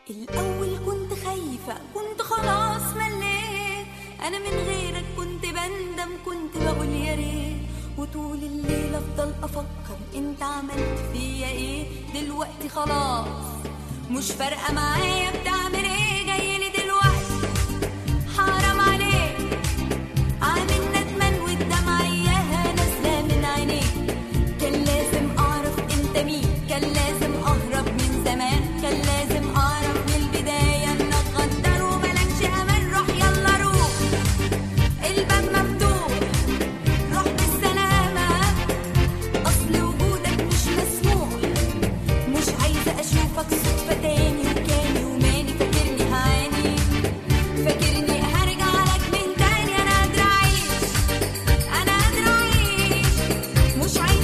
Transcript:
الأول كنت خايفة كنت خلاص مليت أنا من غيرك كنت بندم كنت بقول يا ريت وطول الليل أفضل أفكر أنت عملت فيا إيه دلوقتي خلاص مش فارقة معايا بتعمل إيه جايلي دلوقتي حرام عليك عامل ندمان والدمعة إياها نازلة من عينيك كان لازم أعرف أنت مين كان لازم أهرب من زمان كان لازم أعرف من البداية إنك غدار وملكش أمان روح يلا روح الباب مفتوح روح بالسلامة أصل وجودك مش مسموح مش عايزة أشوفك صدفة تاني وكاني وماني فاكرني هعاني فاكرني هرجع لك من تاني أنا قادرة أعيش أنا قادرة أعيش مش عايزة